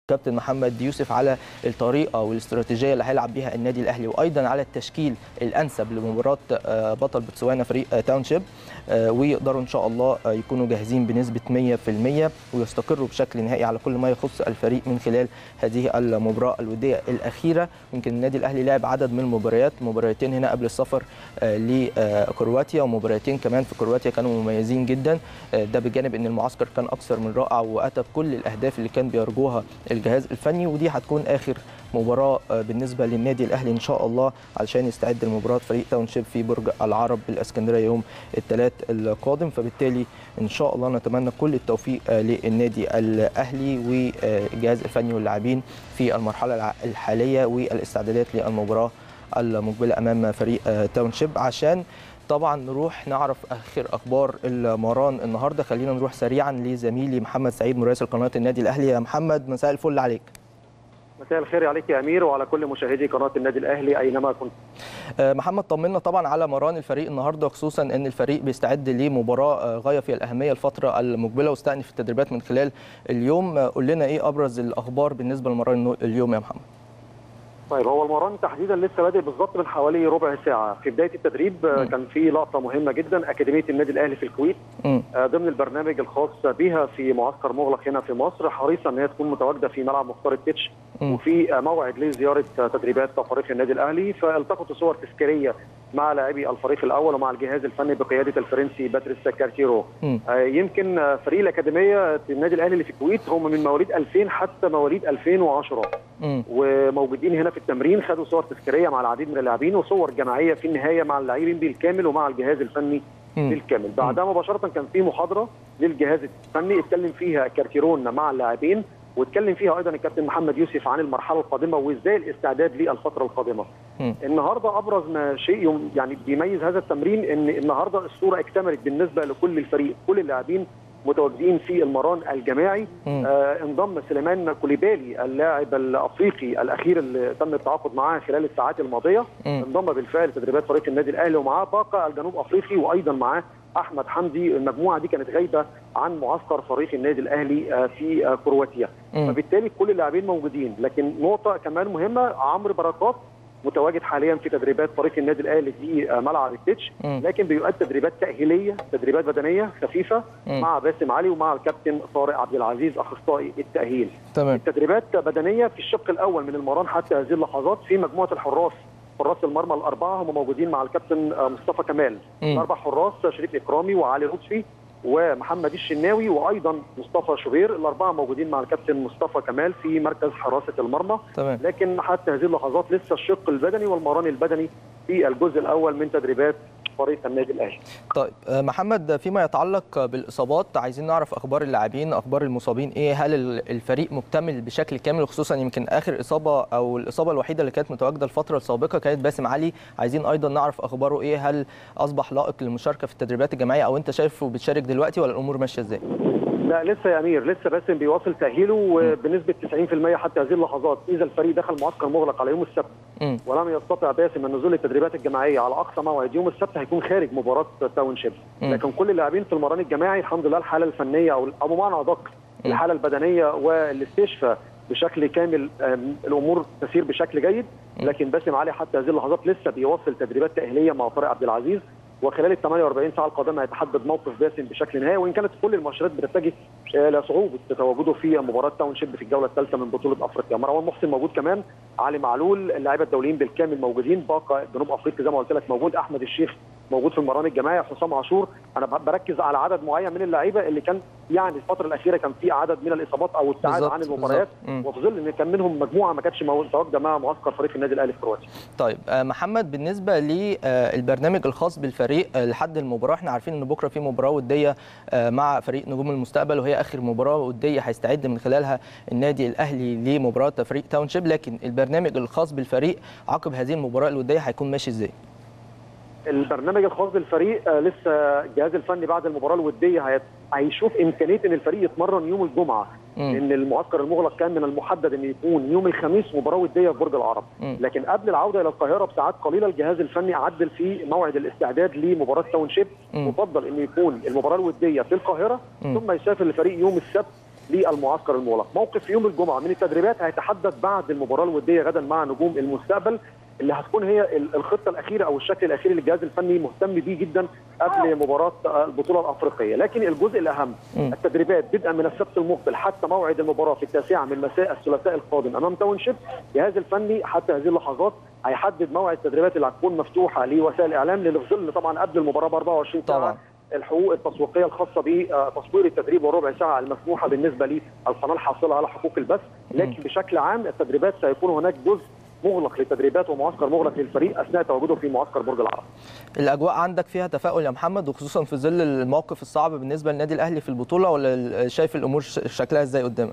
كابتن محمد يوسف على الطريقه والاستراتيجيه اللي هيلعب بيها النادي الاهلي وايضا على التشكيل الانسب لمباراه بطل بتسوانا فريق تاونشيب ويقدروا ان شاء الله يكونوا جاهزين بنسبه 100% ويستقروا بشكل نهائي على كل ما يخص الفريق من خلال هذه المباراه الوديه الاخيره يمكن النادي الاهلي لعب عدد من المباريات مباراتين هنا قبل السفر لكرواتيا ومباراتين كمان في كرواتيا كانوا مميزين جدا ده بجانب ان المعسكر كان اكثر من رائع واتى بكل الاهداف اللي كان بيرجوها الجهاز الفني ودي هتكون اخر مباراه بالنسبه للنادي الاهلي ان شاء الله علشان يستعد لمباراه فريق تاونشيب في برج العرب بالاسكندريه يوم الثلاث القادم فبالتالي ان شاء الله نتمنى كل التوفيق للنادي الاهلي والجهاز الفني واللاعبين في المرحله الحاليه والاستعدادات للمباراه المقبله امام فريق تاونشيب عشان طبعا نروح نعرف اخر اخبار المران النهارده خلينا نروح سريعا لزميلي محمد سعيد مراسل قناه النادي الاهلي يا محمد مساء الفل عليك مساء الخير عليك يا امير وعلى كل مشاهدي قناه النادي الاهلي اينما كنت محمد طمنا طبعا على مران الفريق النهارده خصوصا ان الفريق بيستعد لمباراه غايه في الاهميه الفتره المقبله واستأنف التدريبات من خلال اليوم قول لنا ايه ابرز الاخبار بالنسبه لمران اليوم يا محمد طيب هو المران تحديدا لسه بادئ بالظبط من حوالي ربع ساعه في بدايه التدريب م. كان في لقطه مهمه جدا اكاديميه النادي الاهلي في الكويت م. ضمن البرنامج الخاص بها في معسكر مغلق هنا في مصر حريصه ان هي تكون متواجده في ملعب مختار التتش وفي موعد لزياره تدريبات فريق النادي الاهلي فالتقطوا صور تذكاريه مع لاعبي الفريق الاول ومع الجهاز الفني بقياده الفرنسي باتريس كارتيرو آه يمكن فريق الاكاديميه النادي الاهلي اللي في الكويت هم من مواليد 2000 حتى مواليد 2010 م. وموجودين هنا في التمرين خدوا صور تذكاريه مع العديد من اللاعبين وصور جماعيه في النهايه مع اللاعبين بالكامل ومع الجهاز الفني م. بالكامل بعدها مباشره كان في محاضره للجهاز الفني اتكلم فيها كارتيرون مع اللاعبين واتكلم فيها ايضا الكابتن محمد يوسف عن المرحله القادمه وازاي الاستعداد للفتره القادمه. م. النهارده ابرز ما شيء يعني بيميز هذا التمرين ان النهارده الصوره اكتملت بالنسبه لكل الفريق، كل اللاعبين متواجدين في المران الجماعي آه انضم سليمان كوليبالي اللاعب الافريقي الاخير اللي تم التعاقد معاه خلال الساعات الماضيه م. انضم بالفعل تدريبات فريق النادي الاهلي ومعاه باقه الجنوب افريقي وايضا معاه احمد حمدي المجموعه دي كانت غايبه عن معسكر فريق النادي الاهلي في كرواتيا فبالتالي كل اللاعبين موجودين لكن نقطه كمان مهمه عمرو بركات متواجد حاليا في تدريبات فريق النادي الاهلي في ملعب التتش لكن بيؤدي تدريبات تاهيليه تدريبات بدنيه خفيفه م. مع باسم علي ومع الكابتن طارق عبد العزيز اخصائي التاهيل تمام. التدريبات بدنيه في الشق الاول من المران حتى هذه اللحظات في مجموعه الحراس حراس المرمى الاربعه هم موجودين مع الكابتن مصطفى كمال الاربع حراس شريف اكرامي وعلي لطفي ومحمد الشناوي وايضا مصطفى شوبير الاربعه موجودين مع الكابتن مصطفى كمال في مركز حراسه المرمى تمام. لكن حتى هذه اللحظات لسه الشق البدني والمران البدني في الجزء الاول من تدريبات فريق النادي الاهلي. طيب محمد فيما يتعلق بالاصابات عايزين نعرف اخبار اللاعبين اخبار المصابين ايه هل الفريق مكتمل بشكل كامل خصوصا يمكن اخر اصابه او الاصابه الوحيده اللي كانت متواجده الفتره السابقه كانت باسم علي عايزين ايضا نعرف اخباره ايه هل اصبح لائق للمشاركه في التدريبات الجماعيه او انت شايفه بتشارك دلوقتي ولا الامور ماشيه ازاي؟ لا لسه يا امير لسه باسم بيواصل تاهيله بنسبه 90% حتى هذه اللحظات اذا الفريق دخل معسكر مغلق على يوم السبت م. ولم يستطع باسم النزول للتدريبات الجماعيه على اقصى موعد يوم السبت هيكون خارج مباراه تاون شيب لكن كل اللاعبين في المران الجماعي الحمد لله الحاله الفنيه او او بمعنى ادق الحاله البدنيه والاستشفاء بشكل كامل الامور تسير بشكل جيد لكن باسم علي حتى هذه اللحظات لسه بيواصل تدريبات تاهيليه مع طارق عبد العزيز وخلال ال 48 ساعه القادمه هيتحدد موقف باسم بشكل نهائي وان كانت كل المؤشرات بتتجه لصعوبه تواجده في مباراه تاون شيب في الجوله الثالثه من بطوله افريقيا مروان محسن موجود كمان علي معلول اللاعيبه الدوليين بالكامل موجودين باقه جنوب افريقيا زي ما قلت لك موجود احمد الشيخ موجود في المران الجماعي حسام عاشور انا بركز على عدد معين من اللعيبه اللي كان يعني الفتره الاخيره كان في عدد من الاصابات او الابتعاد عن المباريات وفي ظل ان كان منهم مجموعه ما كانتش متواجده مع معسكر فريق النادي الاهلي في كرواتيا. طيب محمد بالنسبه للبرنامج الخاص بالفريق لحد المباراه احنا عارفين ان بكره في مباراه وديه مع فريق نجوم المستقبل وهي اخر مباراه وديه هيستعد من خلالها النادي الاهلي لمباراه فريق تاون شيب لكن البرنامج الخاص بالفريق عقب هذه المباراه الوديه هيكون ماشي ازاي؟ البرنامج الخاص بالفريق آه لسه الجهاز الفني بعد المباراه الوديه هيشوف امكانيه ان الفريق يتمرن يوم الجمعه لان المعسكر المغلق كان من المحدد ان يكون يوم الخميس مباراه وديه في برج العرب م. لكن قبل العوده الى القاهره بساعات قليله الجهاز الفني عدل في موعد الاستعداد لمباراه تاون شيب م. وفضل انه يكون المباراه الوديه في القاهره م. ثم يسافر الفريق يوم السبت للمعسكر المغلق موقف في يوم الجمعه من التدريبات هيتحدد بعد المباراه الوديه غدا مع نجوم المستقبل اللي هتكون هي الخطه الاخيره او الشكل الاخير اللي الجهاز الفني مهتم بيه جدا قبل مباراه البطوله الافريقيه، لكن الجزء الاهم التدريبات بدءا من السبت المقبل حتى موعد المباراه في التاسعه من مساء الثلاثاء القادم امام تاون شيب، الجهاز الفني حتى هذه اللحظات هيحدد موعد التدريبات اللي هتكون مفتوحه لوسائل الاعلام لان في ظل طبعا قبل المباراه ب 24 ساعه طبعا. الحقوق التسويقيه الخاصه بتصوير التدريب والربع ساعه المسموحه بالنسبه للقناه الحاصله على حقوق البث، لكن بشكل عام التدريبات سيكون هناك جزء مغلق للتدريبات ومعسكر مغلق للفريق اثناء تواجده في معسكر برج العرب. الاجواء عندك فيها تفاؤل يا محمد وخصوصا في ظل الموقف الصعب بالنسبه للنادي الاهلي في البطوله ولا شايف الامور شكلها ازاي قدامك؟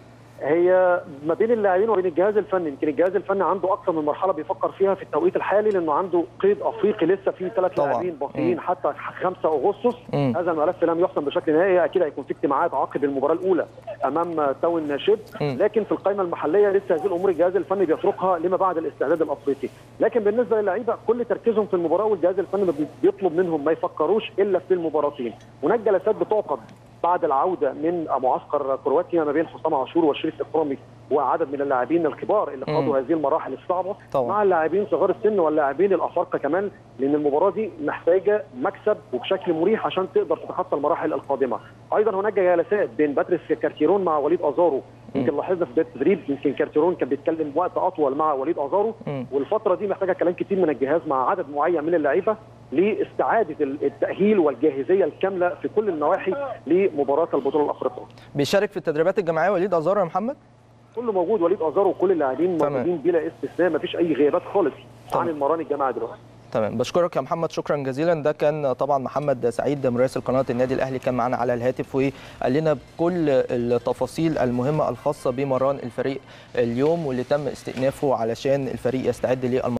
هي ما بين اللاعبين وبين الجهاز الفني يمكن الجهاز الفني عنده اكثر من مرحله بيفكر فيها في التوقيت الحالي لانه عنده قيد افريقي لسه في ثلاث لاعبين باقيين حتى 5 اغسطس مم. هذا الملف لم يحسم بشكل نهائي اكيد هيكون في اجتماعات عقب المباراه الاولى امام تاون شيب لكن في القائمه المحليه لسه هذه الامور الجهاز الفني بيتركها لما بعد الاستعداد الافريقي لكن بالنسبه للعيبه كل تركيزهم في المباراه والجهاز الفني بيطلب منهم ما يفكروش الا في المباراتين هناك جلسات بتعقد بعد العوده من معسكر كرواتيا ما بين حسام عاشور وشريف اكرامي وعدد من اللاعبين الكبار اللي خاضوا هذه المراحل الصعبه طبعا. مع اللاعبين صغار السن واللاعبين الافارقه كمان لان المباراه دي محتاجه مكسب وبشكل مريح عشان تقدر تتخطى المراحل القادمه. ايضا هناك جلسات بين باتريس كارتيرون مع وليد ازارو يمكن لاحظنا في بدايه التدريب يمكن كارتيرون كان بيتكلم وقت اطول مع وليد ازارو والفتره دي محتاجه كلام كتير من الجهاز مع عدد معين من اللعيبه لاستعاده التاهيل والجاهزيه الكامله في كل النواحي لمباراه البطوله الافريقيه. بيشارك في التدريبات الجماعيه وليد ازارو يا محمد؟ كله موجود وليد ازارو وكل اللاعبين موجودين بلا استثناء ما فيش اي غيابات خالص عن المران الجماعي دلوقتي. تمام بشكرك يا محمد شكرا جزيلا ده كان طبعا محمد سعيد مراسل قناه النادي الاهلي كان معنا على الهاتف وقال لنا بكل التفاصيل المهمه الخاصه بمران الفريق اليوم واللي تم استئنافه علشان الفريق يستعد للمباراه